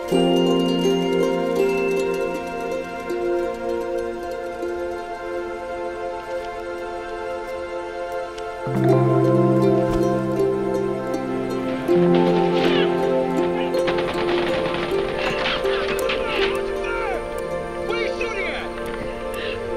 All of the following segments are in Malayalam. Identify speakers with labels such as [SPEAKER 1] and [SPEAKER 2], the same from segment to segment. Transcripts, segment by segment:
[SPEAKER 1] What are you shooting at?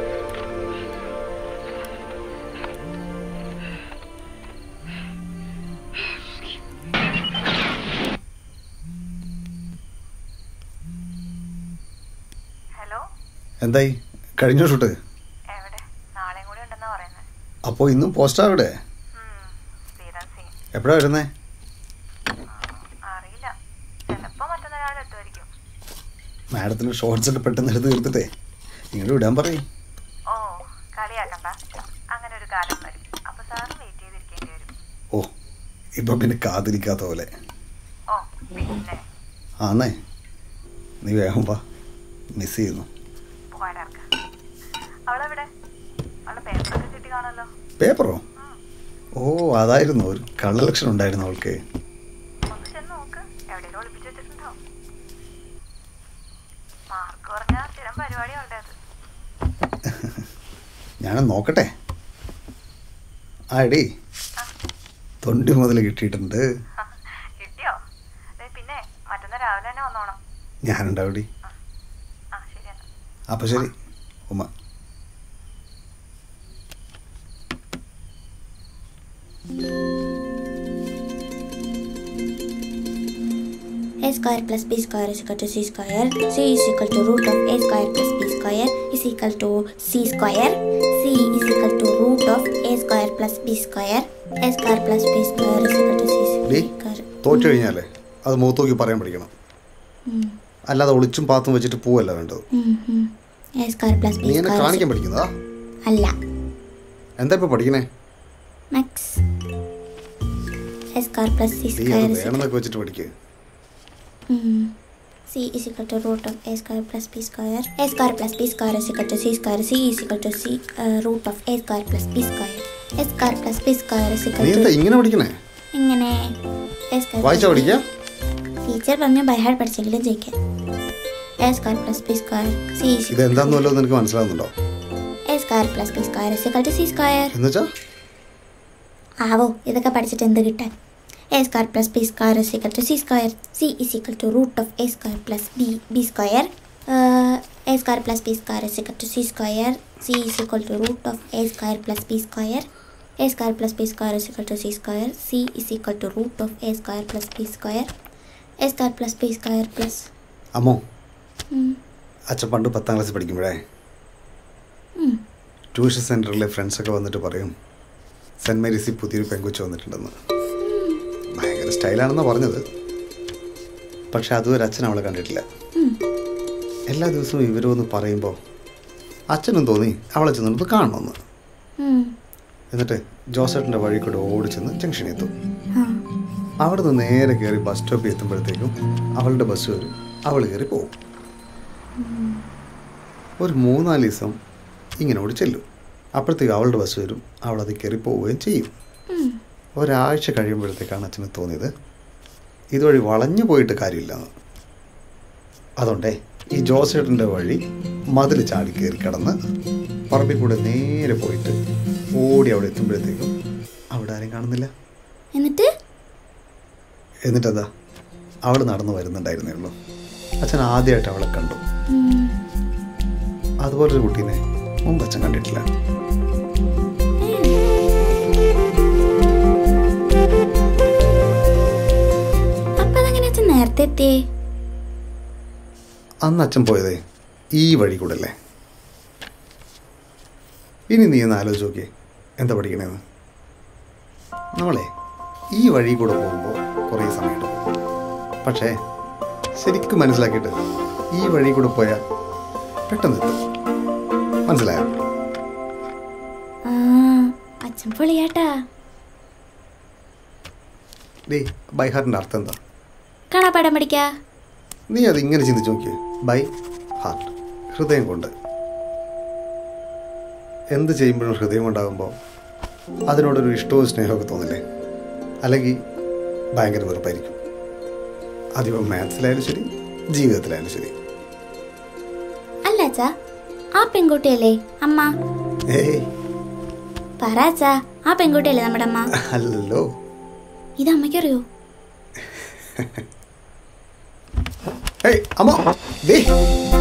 [SPEAKER 2] Hello
[SPEAKER 3] എന്തായി കഴിഞ്ഞോ ഷൂട്ട്
[SPEAKER 2] എവിടെ നാളെയും കൂടി ഉണ്ടെന്നാ പറയുന്നത്
[SPEAKER 3] അപ്പോൾ ഇന്നും പോസ്റ്റാ ഇവിടെ
[SPEAKER 2] സ്ഥിരം സീൻ
[SPEAKER 3] എപ്പോഴാ വരുന്നേ
[SPEAKER 2] അറിയില്ല ചിലപ്പോ മറ്റന്നാൾ എത്തുമായിരിക്കും
[SPEAKER 3] മാഡത്തിന് ഷോർട്സ് ഒക്കെ പെട്ടെന്ന് എടുത്ത് തീർത്തിട്ടേ ഇങ്ങോട്ട് വിടാൻ പറയും
[SPEAKER 2] ഓ കളിയാക്കണ്ട അങ്ങനെ ഒരു കാലം വരും അപ്പൊ സാറ് വെയിറ്റ് ചെയ്തിരിക്കേണ്ടി വരും
[SPEAKER 3] ഓ ഇപ്പം പിന്നെ കാത്തിരിക്കാത്ത പോലെ
[SPEAKER 2] ഓ പിന്നെ
[SPEAKER 3] ആന്നേ നീ വേഗം വാ മിസ് ചെയ്യുന്നു
[SPEAKER 2] പോകാനിറക്ക അവളെവിടെ അവളുടെ പേപ്പറൊക്കെ കിട്ടി കാണുമല്ലോ
[SPEAKER 3] പേപ്പറോ ഓ അതായിരുന്നു ഒരു കള്ളലക്ഷണം ഉണ്ടായിരുന്നു അവൾക്ക്
[SPEAKER 2] ഒന്ന് ചെന്ന് നോക്ക് എവിടെയെങ്കിലും ഒളിപ്പിച്ച് വെച്ചിട്ടുണ്ടോ മാർക്ക് പറഞ്ഞാ സ്ഥിരം പരിപാടി അവളുടെ അത്
[SPEAKER 3] ഞാനൊന്ന് നോക്കട്ടെ ആ എടീ തൊണ്ടി മുതൽ കിട്ടിയിട്ടുണ്ട്
[SPEAKER 2] കിട്ടിയോ ദേ പിന്നെ മറ്റന്നാ രാവിലെ തന്നെ വന്നോണം
[SPEAKER 3] ഞാനുണ്ടാവടി
[SPEAKER 2] ആ ശരി എന്നാ
[SPEAKER 3] അപ്പം ശരി ഉമ്മ
[SPEAKER 4] a square plus b square is equal to c square. c is equal to root of a square plus b square is equal to c square. c is equal to root of a square plus b square. a square plus b square is equal to c
[SPEAKER 3] D
[SPEAKER 4] square.
[SPEAKER 3] തോറ്റു കഴിഞ്ഞാലേ അത് മുഖത്ത് നോക്കി പറയാൻ പഠിക്കണം
[SPEAKER 4] ഉം.
[SPEAKER 3] അല്ലാതെ ഒളിച്ചും പാത്തും വെച്ചിട്ട് പോവല്ല വേണ്ടത്
[SPEAKER 4] ഉം, ഉം. a square plus b
[SPEAKER 3] നീ എന്നെ
[SPEAKER 4] square. is-
[SPEAKER 3] കാണിക്കാൻ പഠിക്കുന്നതാ
[SPEAKER 4] അല്ല
[SPEAKER 3] എന്താ ഇപ്പൊ പഠിക്കണേ
[SPEAKER 4] maths a square plus c
[SPEAKER 3] നീ അത്
[SPEAKER 4] square is equal
[SPEAKER 3] വേണമെന്നൊക്കെ വെച്ചിട്ട് പഠിക്കുക
[SPEAKER 4] Mm. c is equal to root of a square plus b square. a square plus b square is equal to c square. c is equal to c uh, root of a square plus b square. a square plus b square is equal
[SPEAKER 3] നീ എന്താ
[SPEAKER 4] to
[SPEAKER 3] ഇങ്ങനെ പഠിക്കണേ
[SPEAKER 4] ഇങ്ങനെ a square
[SPEAKER 3] വായിച്ചാ
[SPEAKER 4] plus-
[SPEAKER 3] പഠിക്കുക
[SPEAKER 4] ടീച്ചർ പറഞ്ഞ ബൈഹാർഡ് പഠിച്ചെങ്കിലും ജയിക്കാൻ a square plus b square. c is
[SPEAKER 3] ഇത് എന്താന്ന് വല്ലതും നിനക്ക് മനസ്സിലാവുന്നുണ്ടോ
[SPEAKER 4] a square plus b square is equal to c square.
[SPEAKER 3] എന്നുവെച്ചാ
[SPEAKER 4] ആവോ ഇതൊക്കെ പഠിച്ചിട്ട് എന്ത് കിട്ടാൻ A square plus B square is equal to C square C is equal to root of A square plus B B square A square plus B square is equal to C square C is equal to root of A square plus B square A square plus B square is equal to C square C is equal to root of A square plus B square A square plus B square plus
[SPEAKER 3] അമ്മോ അച്ഛൻ പണ്ട് പത്താം ക്ലാസ്സിൽ പഠിക്കുമ്പോഴേ ട്യൂഷൻ സെൻറ്ററിലെ ഫ്രണ്ട്സൊക്കെ വന്നിട്ട് പറയും സെൻറ് മേരീസിൽ പുതിയൊരു പെങ്കുച്ച വന്നിട്ടുണ്ടെന്ന് ഭയങ്കര സ്റ്റൈലാണെന്നാണ് പറഞ്ഞത് പക്ഷെ അതുവരെ അച്ഛൻ അവളെ കണ്ടിട്ടില്ല എല്ലാ ദിവസവും ഇവരൊന്ന് പറയുമ്പോൾ അച്ഛനും തോന്നി അവളെ ചെന്നിട്ട് കാണണമെന്ന് എന്നിട്ട് ജോസേട്ടൻ്റെ വഴി കൂടെ ഓടിച്ചെന്ന് ജംഗ്ഷനിൽ എത്തും അവിടെ നിന്ന് നേരെ കയറി ബസ് സ്റ്റോപ്പിൽ എത്തുമ്പോഴത്തേക്കും അവളുടെ ബസ് വരും അവൾ കയറി പോകും ഒരു മൂന്നാല് ദിവസം ഇങ്ങനെ ഓടി ചെല്ലും അപ്പോഴത്തേക്ക് അവളുടെ ബസ് വരും അവൾ അത് കയറി പോവുകയും ചെയ്യും ഒരാഴ്ച കഴിയുമ്പോഴത്തേക്കാണ് അച്ഛന് തോന്നിയത് ഇതുവഴി വളഞ്ഞു പോയിട്ട് കാര്യമില്ലെന്ന് അതുകൊണ്ടേ ഈ ജോസേട്ടൻ്റെ വഴി മതിൽ ചാടി കയറി കിടന്ന് പറമ്പിൽ കൂടെ നേരെ പോയിട്ട് ഓടി അവിടെ എത്തുമ്പോഴത്തേക്കും അവിടെ ആരും കാണുന്നില്ല
[SPEAKER 4] എന്നിട്ട്
[SPEAKER 3] എന്നിട്ടെന്താ അവൾ നടന്നു വരുന്നുണ്ടായിരുന്നേ ഉള്ളൂ അച്ഛൻ ആദ്യമായിട്ട് അവളെ കണ്ടു അതുപോലൊരു കുട്ടീനെ മുമ്പ് അച്ഛൻ കണ്ടിട്ടില്ല
[SPEAKER 4] അപ്പൊ അതെങ്ങനെ അച്ഛൻ നേരത്തെ എത്തിയേ
[SPEAKER 3] അന്ന് അച്ഛൻ പോയതേ ഈ വഴി കൂടെ അല്ലേ ഇനി നീ ഒന്ന് ആലോചിച്ച് നോക്കിയേ എന്താ പഠിക്കണേന്ന് നമ്മളെ ഈ വഴി കൂടെ പോകുമ്പോൾ കുറേ സമയം എടുക്കും പക്ഷേ ശരിക്കും മനസ്സിലാക്കിയിട്ട് ഈ വഴി കൂടെ പോയാൽ പെട്ടെന്ന് എത്തും മനസ്സിലായോ
[SPEAKER 4] ആ അച്ഛൻ പൊളിയാട്ടാ
[SPEAKER 3] ഡേ ബൈഹാറിൻ്റെ അർത്ഥം എന്താ
[SPEAKER 4] കാണാപ്പാടം പഠിക്കാ
[SPEAKER 3] നീ അത് ഇങ്ങനെ ചിന്തിച്ച് നോക്കിയേ ബൈ ഹാർട്ട് ഹൃദയം കൊണ്ട് എന്ത് ചെയ്യുമ്പോഴും ഹൃദയം കൊണ്ടാകുമ്പോൾ അതിനോടൊരു ഇഷ്ടവും സ്നേഹമൊക്കെ തോന്നില്ലേ അല്ലെങ്കിൽ ഭയങ്കര വെറുപ്പായിരിക്കും അതിപ്പോൾ മാത്സിലായാലും ശരി ജീവിതത്തിലായാലും ശരി
[SPEAKER 4] അല്ല അച്ഛാ ആ പെൺകുട്ടിയല്ലേ അമ്മ
[SPEAKER 3] ഏയ്
[SPEAKER 4] പറ അച്ഛാ ആ പെൺകുട്ടിയല്ലേ നമ്മുടെ അമ്മ
[SPEAKER 3] അല്ലല്ലോ
[SPEAKER 4] ഇത് അമ്മയ്ക്കറിയോ
[SPEAKER 3] ഏയ് അമ്മ ദേ